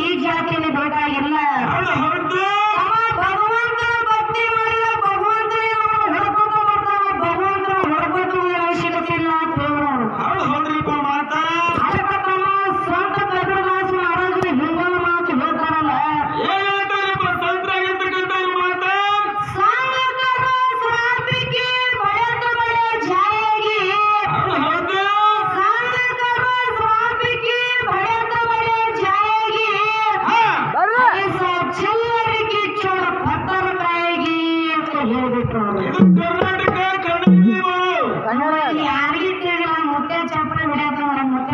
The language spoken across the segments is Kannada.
ಈ ಜಾತಿಯಲ್ಲಿ ಬೇಕಾಗಿಲ್ಲ ಹೌದು ಹೌದು ಅವ ಭಗವಂತನ ಭಕ್ತಿ ಮಾಡಿದ ಭಗವಂತನೇ ನಮ್ಮನ್ನ ಹುಡ್ಕೋತ ಬರ್ತಾನ ಭಗವಂತನ ಹುಡ್ಕೋದು ಅವಶ್ಯಕತೆ ಇಲ್ಲ ಅಂತ ಹೇಳೋರು ಹೌದು ಹೌದ್ರಿಪ್ಪ ಮಾತ ಅದಕ್ಕೆ ತಮ್ಮ ಸ್ವಂತ ಕಬೀರದಾಸ ಮಹಾರಾಜರು ಹಿಂಗೊಂದು ಮಾತು ಹೇಳ್ತಾರಲ್ಲ ಏನ್ ಹೇಳ್ತಾರಪ್ಪ ಸಂತ್ರಾಗಿರ್ತಕ್ಕಂಥ ಮಾತ ಸಾಂಗಕರು ಶ್ರಾಪಿಕೆ ಬಳೆದ ಬಳೆ ಜಾಯಾಗಿ ಹೌದು ಹೌದು ಸಾಂಗಕರು ಶ್ರಾಪಿಕೆ ಬಳೆದ ಬಳೆ ಜಾಯಾಗಿ ಹಾ ಐಸ ಚಿಲ್ಲರಿಗೆ ಚೋಳ ಪತ್ತರ ಕಾಯಿಗೆ ಅಂತ ಹೇಳ್ಬಿಟ್ರು ಅವ್ರು. ಇದು ಕರ್ನಾಟಕ ಕನ್ನಡ ಇಲ್ಲಿ ಯಾರಿಗೆ ತಿಳಿಲ್ಲ ಮುತ್ತೆ ಚಪ್ಪಲಿ ಹೊಡ್ಯಾತ ನೋಡ ಮುತ್ತೆ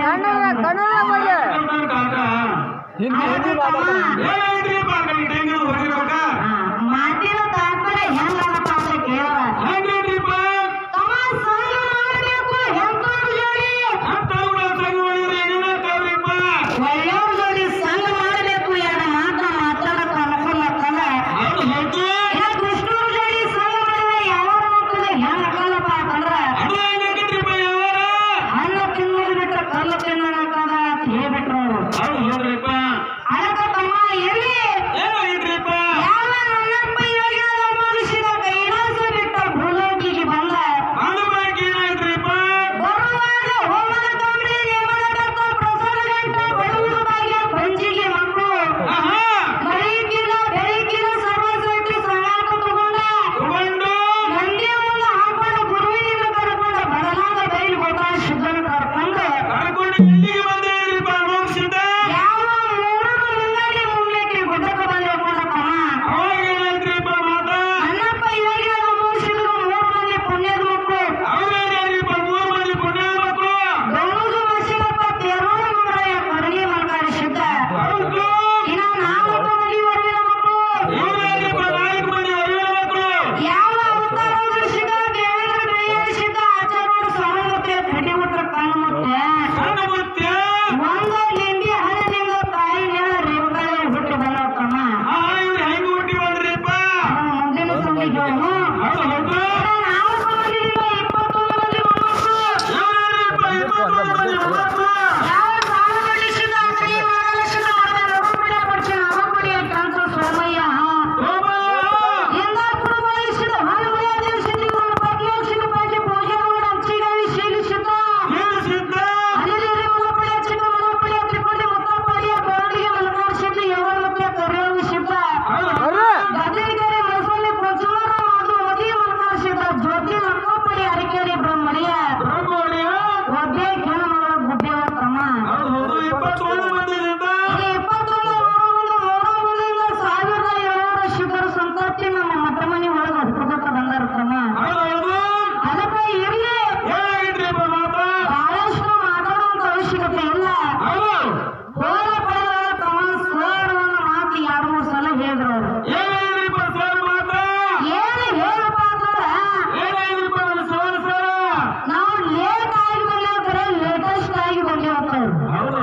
ಕಾಕ ಹಿಂದಿ ಹಿಂದಿ ಮಾತಾಡ್ತಾನೆ ಏನ್ ಹೇಳ್ರಿಪ್ಪ ಕೈ ಟೈಂಗರ್ ಹೊಡಿಬೇಕ ಆ, ಮಾತಿನ ತಾತ್ಪರ್ಯ ಹೆಂಗಪ್ಪ ಅಂತ ಕೇಳ ಹೆಂಗ್ ಹೇಳ್ರಿಪ್ಪ ತಮ್ಮ ಸಂಘ ಮಾಡಬೇಕು ಎಂತವ್ರ ಜೋಡಿ ಅಂತ ಕೂಡ ಸಂಘ ಮಾಡಿದ್ರೆ ಏನೇನ ತಾವ್ರಿಪ್ಪ ಒಳ್ಳೆಯವ್ರ ಜೋಡಿ ಸಂಘ ಮಾಡಬೇಕು ಎರಡು ಮಾತ ಮಾತಾಡಕ್ ಅನ್ಕೊಳಕ್ಕಲ್ಲ ಹೌದು ಹೌದು ಇನ್ನ ಕೃಷ್ಣವ್ರ ಜೋಡಿ ಸಂಘ ಮಾಡಿದ್ರೆ ಯಾವ ಮಕ್ಕಳು ಹೆಂಗ್ ಅಕ್ಕಲ್ಲಪ್ಪ ಅಂತಂದ್ರ ಅದು ಹೆಂಗಾಗತ್ರಿಪ್ಪ ಯಾವಾರ ಹಣ್ಣು ತಿನ್ನೋದು ಬಿಟ್ರೆ ಕಲ್ಲು ತಿನ್ನೋದಕ್ಕದ ಅಂತ ಹೇಳ್ಬಿಟ್ರು ಅವರು ಹೌದು ಹೌದ್ರಿಪ್ಪ ಅದಕ್ಕೆ ತಮ್ಮ ಎಲ್ಲಿ ಏನೋ ಹೇಳ್ರಿಪ್ಪ ಯಾವ ನನ್ನಪ್ಪ ಯೋಗಿರಾಜ ಮನುಷ್ಯನ ಕೈಲಾಸ ಬಿಟ್ಟ ಭೂಲೋಕಿಗೆ ಬಂದ ಅದು ಬಗ್ಗೆ ಏನಾಯ್ತ್ರಿಪ್ಪ ಬರುವಾಗ ಹೋಮದ ತೊಂದ್ರೆ ನೇಮದ ಕರ್ತ ಪ್ರಸಾದ ಗಂಟ ಬಡವರು ಭಾಗ್ಯ ಪಂಚಿಗೆ ಮಕ್ಕಳು ಆಹಾ ಮಳಿಕಿನ ಬೆಳಕಿನ ಸರ್ವಸೈತಿ ಸಮಾನ ತಗೊಂಡ ತಗೊಂಡು ಮಂದಿಯ ಮುಂದೆ ಹಾಕೊಂಡು ಗುರುವಿನಿಂದ ಕರ್ಕೊಂಡ ಬಡಲಾದ ಬೈಲು ಗೊತ್ತ ಶುದ್ಧನ ಕರ್ಕೊಂಡು ಕರ್ಕೊಂಡು ಎಲ್ಲಿಗೆ ಬಂದೇವ್ರಿಪ್ಪ ಮೋಕ್ಷಿತ ಯಾವ ಮೂರು ಮುಂಗಾಡಿ ಮುಂಗ್ಲಿಕ್ಕೆ ಗುಡ್ಡಕ್ಕೆ ಬಂದಿರ್ಕೊಂಡ ತಮ್ಮ ಅವಾಗ ಏನಾಯ್ತ್ರಿಪ್ಪ ಮಾತ ನನ್ನಪ್ಪ ಯೋಗಿರಾಜ ಮನುಷ್ಯನಿಗೆ ಮೂರು ಮಂದಿ ಪುಣ್ಯದ ಮಕ್ಕಳು ಅವ್ರೇನ್ರಿಪ್ಪ ಮೂರು ಮಂದಿ ಪುಣ್ಯದ ಮಕ್ಕಳು ಗೌರವ ವರ್ಷದಪ್ಪ ತೇರೋಣ ಮಗರಾಯ ಕೊರಗಿ ಮಲ್ಕಾರಿ ಸಿದ್ಧ ಹೌದು ಇನ್ನ ನಾಲ್ಕು ಮಂದಿ ವರವಿನ ಮಕ್ಕಳು ಇವ್ರೇನ್ರಿಪ್ಪ ನಾಲ್ಕು ಮಂದಿ ಅರಿವಿನ ಮಕ್ಕಳು ಯಾವ ಅವತಾರ ಸಿದ್ಧ ದೇವೇಂದ್ರ ದೇವೇಂದ್ರ ಸಿದ್ಧ ಆಚಾರ್ಯ ಸ್ವಾಮಿ ಕಡ್ಡಿ ಉತ್ತರ ಕಣ್ಣು ಮುತ್ತೆ ಸಣ್ಣ ಮುತ್ಯ ಒಂದು ಲಿಂಡಿ ಹಣದಿಂದ ತಾಯಿ ನೇಳ ರೇವಕಾಯಿ ಹುಟ್ಟಿ ಬಂದವತ್ತಮ್ಮ ಆ ಇವ್ರು ಹೆಂಗ್ ಹುಟ್ಟಿ ಬಂದ್ರಿಪ್ಪ ಮುಂದಿನ ಸಂದಿಗೆ ಅವನು ಹೌದು ಹೌದು ನಾಲ್ಕು ಮಂದಿಯಿಂದ ಇಪ್ಪತ್ತೊಂದು ಮಂದಿ ಮೊಮ್ಮಕ್ಕಳು ಇವ್ರೇನ್ರಿಪ್ಪ ಇಪ್ಪತ್ತು ಮಂದಿ ಮೊಮ್ಮಕ್ಕಳು ಯಾವ ಸಾಲುಗಳ್ಳಿ ಸಿದ್ಧ ಅಂಗಡಿ ಮಾಡಲ ಸಿದ್ಧ ಮಾಡಿದ ನಡುಪಡಿ ಪಡಿಸಿ ನಡುಪಡಿ ಕಾಂತ ಸೋಮಯ್ಯ ಸೋಮ ಎಲ್ಲ ಕುಟುಂಬದಲ್ಲಿ ಸಿದ್ಧ ಹೊರಗುಡಿಯ ದೇವಸಿದ್ಧಿಗಳು ಪದ್ಮಾಕ್ಷಿನ ಪಂಚ ಪೂಜೆ ಮಾಡಿ ಅಚ್ಚಿಗಾವಿ ಶೈಲಿ ಸಿದ್ಧ ಏನು ಸಿದ್ಧ ಅಲ್ಲಿರಿ ಮಲಪಡಿ ಚಿಕ್ಕ ಮಲಪಡಿ ತ್ರಿಕೊಂಡಿ ಮುತ್ತಪಡಿ ಗೋಡಿಗೆ ಮಲಕಾರ ಸಿದ್ಧ ಯಾವ ಮತ್ತೆ ಕರೆಯೋಗಿ ಸಿದ್ಧ ಹೌದು ಗದಗಿರಿ ಮನಸ್ಸಲ್ಲಿ ಪ್ರಚುರ ಮಾತು ಮದಿ ಮಲಕಾರ ಸಿದ್ಧ ಜ್ಯೋತಿ ಮಕ್ಕಪಡಿ ಅರಿಕೆರಿ ಬ್ರಹ್ಮಣಿಯ ಬ್ರಹ್ಮಣ್ಯ ಒಬ್ಬೇ ಕೆಣ ಮಗಳ ಗುಡ್ಡೆವ ಕ್ರಮ ಹೌದು ಹೌದು ಇಪ್ಪತ್ತೊಂದು ಮಂದಿ ಸಿದ್ಧ ಇದು ಇಪ್ಪತ್ತೊಂದು ಮೂರು ಮೂರು ಮೂರಿಂದ ಸಾವಿರದ ಏಳ್ನೂರ ಶಿಖರ ಸಂತತಿ ನಮ್ಮ ಮಠ ಮನೆ ಒಳಗೆ ಅದ್ಭುತ ಬಂದಾರ ಕ್ರಮ ಹೌದು ಹೌದು ಅದಕ್ಕೆ ಇರ್ಲಿ ಏನಾಗಿದ್ರಿಪ್ಪ ಮಾತ ಬಹಳಷ್ಟು ಮಾತಾಡುವಂತ ಅವಶ್ಯಕತೆ ಇಲ್ಲ ಹೌದು ಹೋದ ಪಡೆದ ತಮ್ಮ ಸರ್ ಒಂದು ಮಾತು ಎರಡು ಮೂರು ಸಲ ಹೇಳಿದ್ರು ಅವರು ಏನಾಗಿದ್ರಿಪ್ಪ ಸರ್ ಮಾತ ಏನು ಹೇಳಪ್ಪ ಅಂತಂದ್ರ ಏನಾಗಿದ್ರಿಪ್ಪ ನನ್ನ ಸೋಲ್ ಸರ್ ನಾವು ಲೇಟ್ ಆಗಿ ಬಂದೇವ್ ಕರೆ ಲೇಟೆಸ್ಟ್ ಆಗಿ ಬಂದೇವ್ ಅಂತ ಅವ್ರು. ಹೌದು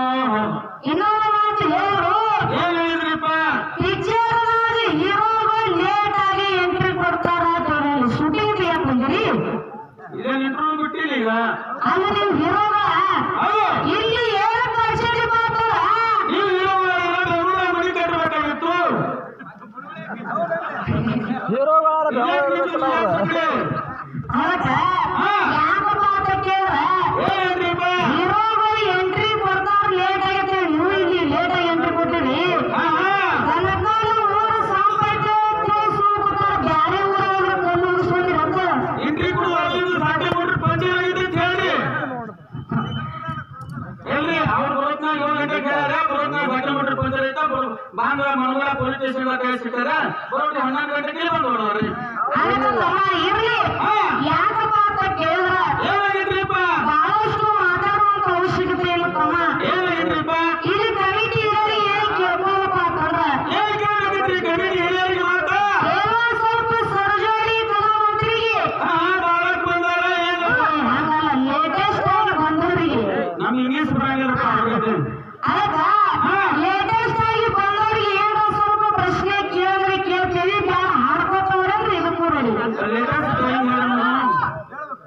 ಇನ್ನೊಂದು ಮಾತು ಹೇಳಿದ್ರು ಏನಾಗಿದ್ರಿಪ್ಪ ಪಿಕ್ಚರ್ನಲ್ಲಿ ಹೀರೋಗಳು ಲೇಟ್ ಆಗಿ ಎಂಟ್ರಿ ಕೊಡ್ತಾರ ಅಂತ ಹೇಳಿ ಶೂಟಿಂಗ್ ಯಾಕೆ ಬಂದಿರಿ ಇದೇನು ಇಂಟರ್ವ್ಯೂ ಬಿಟ್ಟಿಲ್ಲ ಈಗ ಅಲ್ಲಿ ನೀವು ಹೀರೋಗಳ ಹೌದು ಇಲ್ಲಿ ಏನು ಪರ್ಸೆಂಟ್ ಮಾಡ್ತಾರ ನೀವು ಹೀರೋಗಳಾಗಿದ್ರೆ ಬೆಂಗಳೂರಾಗ ಮನೆ ಕಟ್ಟಬೇಕಾಗಿತ್ತು ಹೀರೋಗಾರ ಇದೇನ್ ಬೆಂಗಳೂರು ಬಿಟ್ಟಿಲ್ಲ ಯಾಕೆ ಅದಕ್ಕೆ ಹಾ. ಯಾಕಪ್ಪ ಅಂತ ಕೇಳಿದ್ರೆ ಏನೇನ್ರಿಪ್ಪ ಹೀರೋಗಳು ಎಂಟ್ರಿ ಕೊಡ್ತಾರ ಲೇಟ್ ಆಗೈತೆ ನೀವು ಇಲ್ಲಿ ಲೇಟ್ ಆಗಿ ಎಂಟ್ರಿ ಕೊಟ್ಟಿರಿ ಹಾ ಹಾ ಕನಕಾಲ ಊರ ಸಾಂಪ್ರದಾಯಿಕ ಸೂಕ್ತಾರ ಬ್ಯಾರೆ ಊರಾಗ ಕಲ್ಲು ಉಗಿಸ್ಕೊಂಡಿರಂತ ಎಂಟ್ರಿ ಕೊಡು ಅಲ್ಲಿಂದ ಸಾಟಿ ಕೊಟ್ರೆ ಪಂಚರ್ ಆಗಿದೆ ಅಂತ ಹೇಳಿ ಎಲ್ರಿ ಅವ್ರು ಬರೋತ್ನಾಗ ಏಳು ಗಂಟೆಗೆ ಹೇಳ್ಯಾರ ಬರೋತ್ನಾಗ ಸಾಟಿ ಕೊಟ್ರೆ ಪಂಚರ್ ಐತ ಬಾಂದ್ರ ಮನಗಳ ಪೊಲೀಸ್ ಸ್ಟೇಷನ್ ಕೈ ಸಿಗ್ತಾರ ಬರೋಟಿ ಹನ್ನೊಂದು ಗಂಟೆಗೆ ಬಂದು ನೋಡೋರಿ ಅದಕ್ಕೆ ತಮ್ಮ ಇರ್ಲಿ ಹಾ. ಯಾಕಪ್ಪ ಅಂತ ಕೇಳಿದ್ರ ಏನಾಗಿದ್ರಿಪ್ಪ ಬಹಳಷ್ಟು ಮಾತಾಡುವಂತ ಅವಶ್ಯಕತೆ ಇಲ್ಲ ತಮ್ಮ ಏನಾಗಿದ್ರಿಪ್ಪ ಇಲ್ಲಿ ಕಮಿಟಿ ಇರೋರು ಏನ್ ಕೇಳ್ಕೊಳಪ್ಪ ಅಂತಂದ್ರ ಏನ್ ಕೇಳಾಗಿದ್ರಿ ಕಮಿಟಿ ಹಿರಿಯರಿಗೆ ಮಾತಾ ಏನೋ ಸ್ವಲ್ಪ ಸರಜೋಡಿ ಕಲಾವಂತರಿಗೆ ಹಾ ಬಾಳಕ್ ಬಂದಾರ ಏನು ಹಂಗಲ್ಲ ಲೇಟೆಸ್ಟ್ ಆಗಿ ಬಂದವರಿಗೆ ನಮ್ ಇಂಗ್ಲಿಷ್ ಬರಂಗಿರಪ್ಪ ಅವ್ರಿಗೆ ಅದಕ್ಕ ಹಾ. ಲೇಟೆಸ್ಟ್ ಆಗಿ ಬಂದವರಿಗೆ ಏನೋ ಸ್ವಲ್ಪ ಪ್ರಶ್ನೆ ಕೇಳಿದ್ರೆ ಕೇಳ್ತೀವಿ ಬ್ಯಾಡ ಹಾಡ್ಕೋತವ್ರೆ ಇದಕ್ಕೂ ರೆಡಿ ಲೇಟೆಸ್ಟ್ ಏನ್ ಹೇಳೋಣ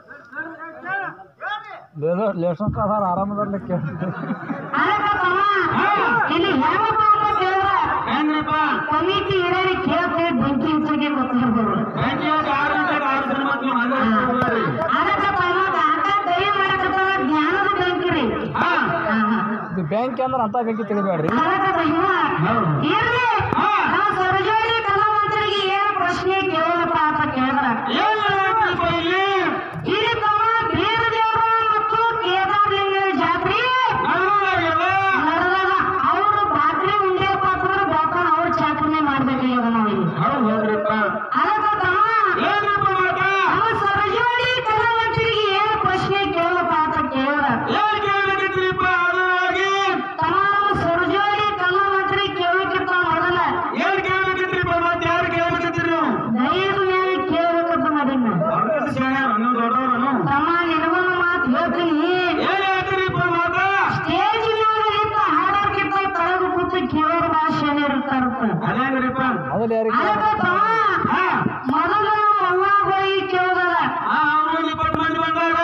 ಲೇಸನ್ ಕ್ಲಾಸ್ ಆರಾಮದಾರ್ಲಿಕ್ಕೆ ಅದಕ್ಕ ತಮ್ಮ ಹಾ. ಇಲ್ಲಿ ಹೆಂಗಪ್ಪ ಅಂತ ಕೇಳಿದ್ರ ಹೆಂಗ್ರಿಪ್ಪ ಕಮಿಟಿ ಹಿರಿಯರಿಗೆ ಕೇಳ್ತೇವೆ ಬೆಂಕಿ ಹಚ್ಚಿಗೆ ಗೊತ್ತಿರ್ಬೋದು ಬ್ಯಾಂಕಿಗೆ ಆರು ಗಂಟೆಗೆ ಆರು ಜನ ಮತ್ತೆ ನೀವು ಹಂಗೆ ಹೋಗ್ಬೇಡ್ರಿ. ಅದಕ್ಕೆ ತಮ್ಮ ಕಾಕ ಕೈ ಮಾಡಕತ್ತಾವ ಜ್ಞಾನದ ಬೆಂಕಿ ರೀ ಹಾ ಹಾ, ಹಾ. ಇದು ಬ್ಯಾಂಕ್ ಅಂದ್ರೆ ಅಂತ ಬೆಂಕಿ ತಿಳಿಬೇಡ್ರಿ ಅದಕ್ಕೆ ತಮ್ಮ ಹೌದು. ಇರ್ಲಿ ಹಾ. ನಾವು ಸರ್ಜೋಡಿ ಕಲಾವಂತರಿಗೆ ಏನು ಪ್ರಶ್ನೆ ಕೇಳೋದಪ್ಪ ಅಂತ ಕೇಳಿದ್ರ ಏನ್ ಹೇಳ್ಬೇಕ್ರಿಪ್ಪ ಇಲ್ಲಿ ಇಲ್ಲಿ ತಮ್ಮ ಬೀರ ದೇವರ ಮತ್ತು ಕೇದಾರ್ಲಿಂಗ ಜಾತ್ರೆ ನಡುವಾಗ್ಯದ. ನಡೆದಾಗ ಅವರು ಬಾಕ್ರಿ ಉಂಡೆ ಪಾತ್ರ ಬಾಪನ್ ಅವ್ರ ಚಾಕರಿನೇ ಮಾಡ್ಬೇಕಾಗ್ಯದ ನಾವಿಲ್ಲಿ ಹೌದು ಹೌದ್ರಿಪ್ಪ ಅದಕ್ಕೆ ತಮ್ಮ ಏನ್ರಿಪ್ಪ ಮಾತ ನಮ್ಮ ಸರ್ಜೋಡಿ ಕಲಾವಂತರಿಗೆ ಏನು ಪ್ರಶ್ನೆ ಕೇಳೋದಪ್ಪ ಅಂತ ಕೇಳಿದ್ರ ಏನ್ ಕೇಳ್ಬೇಕಿತ್ರಿಪ್ಪ ಅದರಾಗಿ ತಮ್ಮ ನಮ್ಮ ಸರ್ಜೋಡಿ ಕಲಾವಂತರಿಗೆ ಕೇಳೋಕ್ಕಿಂತ ಮೊದಲ ಏನ್ ಕೇಳ್ಬೇಕಿತ್ರಿಪ್ಪ ಮತ್ತೆ ಯಾರು ಕೇಳ್ಬೇಕಿತ್ರಿ ನೀವು ದಯದ ಮೇಲೆ ಕೇಳಬೇಕಂತ ಮಾಡಿನ ಅವ್ರ ಶಾಣ್ಯಾರ ನೀವು ದೊಡ್ಡವ್ರನು ತಮ್ಮ ನಿನಗೊಂದು ಮಾತು ಹೇಳ್ತೀನಿ ಏನ್ ಹೇಳ್ತೀರಿಪ್ಪ ಮಾತ ಸ್ಟೇಜ್ ಮೇಲೆ ನಿಂತ ಹಾಡೋಕ್ಕಿಂತ ತಳಗ ಕೂತು ಕೇಳೋರು ಭಾಷೆ ಇರ್ತಾರಪ್ಪ ಅದೇನ್ರಿಪ್ಪ ಅದ್ರಲ್ಲಿ ಯಾರಿಗೆ ಅದಕ್ಕೆ ತಮ್ಮ ಹಾ ಮೊದಲು ನಮ್ಮ ಅವ್ವ ಹೋಗಿ ಕೇಳೋದಲ್ಲ ಹಾ ಅವ್ರು ಇಪ್ಪತ್ತು ಮಂದಿ ಬಂದಾರ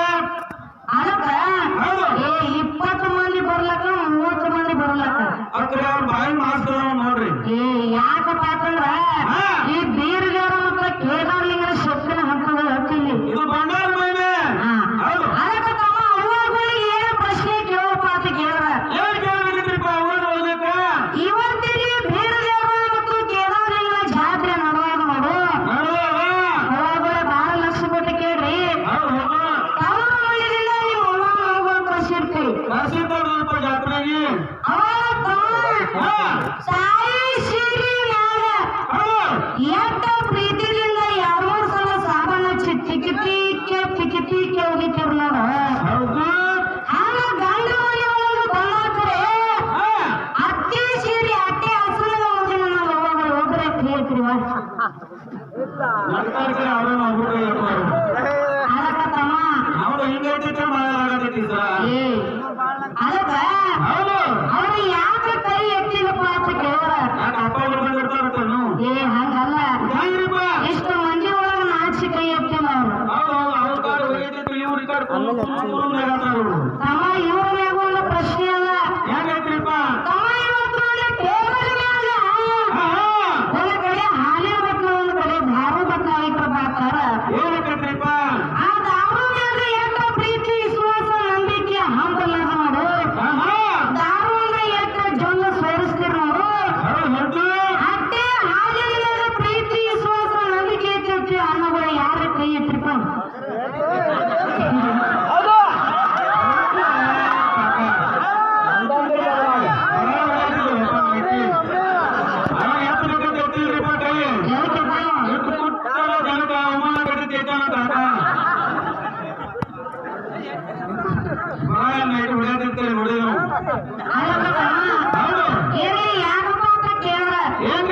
ಅದಕ್ಕೆ ಹೌದು. ಏ ಇಪ್ಪತ್ತು ಮಂದಿ ಬರ್ಲಕ್ಕ ಮೂವತ್ತು ಮಂದಿ ಬರ್ಲಕ್ಕ ಅಕ್ರೆ ಅವ್ರ ಬಾಯಿ ಮಾಸ್ತರ ನೋಡ್ರಿ ಏ ಯಾಕಪ್ಪ ಅಂತಂದ್ರ ಹಾ. ಈ ಬೀರ್ಗಾರ ಮತ್ತು ಕೇದಾರ್ಲಿಂಗನ ಶಕ್ತಿನ ಹಂತದ ಹತ್ತಿಲ್ಲಿ ಇದು ಬಂಗಾರ ಮೈನೆ ಹೌದು ಅದಕ್ಕೆ ತಮ್ಮ ಅವ್ವಗಳಿಗೆ ಏನು ಪ್ರಶ್ನೆ ಕೇಳಪ್ಪ ಅಂತ ಕೇಳಿದ್ರ ಏನ್ ಕೇಳ್ಬೇಕಿತ್ರಿಪ್ಪ ಅವ್ರು ಹೋಗ್ಬೇಕ ಇವತ್ತಿಗೆ ಬೀರದೇವ ಮತ್ತು ಕೇದಾರಲಿಂಗನ ಜಾತ್ರೆ ನಡೆದಾಗ ನೋಡು ನಡುವಾಗ ಅವಾಗ ಬಹಳ ಲಕ್ಷ ಕೊಟ್ಟು ಕೇಳ್ರಿ ಹೌದು ಹೌದು ತಮ್ಮ ಮನೆಯಿಂದ ನೀವು ಅವ್ವ ಮಗಳು ಕಳ್ಸಿರ್ತೀರಿ ಕಳ್ಸಿರ್ತಾರಲ್ಪ ಜಾತ್ರೆಗೆ ಅವಾಗ ತಮ್ಮ ಹಾ ಸಾಯಿ ಸೀರಿ ಮ್ಯಾಗ ಹೌದು ಎಷ್ಟ ಪ್ರೀತಿಯಿಂದ ಎರಡ್ಮೂರ್ ಸಲ ಸಾಬಾನ ಹಚ್ಚಿ ತಿಕಿತಿಕ್ಕೆ ತಿಕಿತಿಕ್ಕೆ ಹೋಗಿತ್ತಿರ್ ನೋಡು ಹೌದು ಆಗ ಗಂಡ ಮನೆ ಒಳಗೆ ಬಂದಾಕರೆ ಹಾ ಅತ್ತೆ ಸೀರೆ ಅತ್ತೆ ಹಸುವಿನ ಹೋಗಿ ನನ್ನ ಅವ್ವಗಳು ಒಬ್ಬರೇ ಕೇಳ್ತಿರುವ ನಡ್ತಾರೆ ಅವ್ರನ್ನ ಒಬ್ರು ಹೇಳ್ತಾರೆ ಅದಕ್ಕ ತಮ್ಮ ಅವ್ರು ಹಿಂಗೈತಿ ಮಾಡಲಾಗತೈತಿ ಸರ್ ಏ ಅದಕ್ಕ ಹೌದು ಅವ್ರು ಯಾಕೆ ಕೈ ಎತ್ತಿಲ್ಲಪ್ಪ ಅಂತ ಕೇಳಿದ್ರ ಯಾಕೆ ಅಪ್ಪ ಅವ್ರು ಬಂದಿರ್ತಾರತ್ತನು ಏ ಹಂಗಲ್ಲ ಹೆಂಗ್ರಿಪ್ಪ ಇಷ್ಟು ಮಂದಿ ಒಳಗೆ ನಾಚಿ ಕೈ ಎತ್ತಿಲ್ಲ ಅವ್ರು ಹೌದು ಹೌದು ಅವ್ರ ಕಾರ್ ಹೋಗೈತಿ ಇವ್ರ ಈ ಕಾರ್ ಅವರು ತಮ್ಮ ಇವ್ರ ಮ್ಯಾಗ ಒಂದು ಪ್ರಶ್ನೆ ಅಲ್ಲ ಹೆಂಗೈತ್ರಿಪ್ಪ ತಮ್ಮ ಇವತ್ತು ಒಂದು ಟೇಬಲ್ ಮ್ಯಾಗ ಹಾ ಒಂದು ಕಡೆ ಹಾಲಿನ ಬಟ್ಲ ಒಂದು ಕಡೆ ದಾರು ಬಟ್ಲ ಇಟ್ರ ಬರ್ತಾರ ಏನಕ್ಕೈತ್ರಿಪ್ಪ ಆ ದಾರು ಮ್ಯಾಗ ಎಷ್ಟು ಪ್ರೀತಿ ವಿಶ್ವಾಸ ನಂಬಿಕೆ ಹಂಬಲ್ಲ ನೋಡು ಹಾ ಹಾ ದಾರು ಅಂದ್ರೆ ಎಷ್ಟು ಜೊಲ್ಲ ಸೋರಿಸ್ತೀರ ನೋಡು ಹೌದು ಹೌದು ಅಟ್ಟೆ ಹಾಲಿನ ಮ್ಯಾಗ ಪ್ರೀತಿ ವಿಶ್ವಾಸ ನಂಬಿಕೆ ಐತಿ ಅನ್ನೋಗಳು ಯಾರ ಕೈ ಇಟ್ಟಿರ್ಪ ಹೌದು ಅಂದಂದ್ರೆ ಬದಲಾಗ. ಯಾಕೆ ಬಾ? ಹೊಡೆದಿರ್ತೇವೆ ಹೊಡೆದು ಅದಕ್ಕ ತಮ್ಮ, ಏನೇ ಯಾಕಪ್ಪ ಅಂತ ಕೇಳ್ರ ಏನ್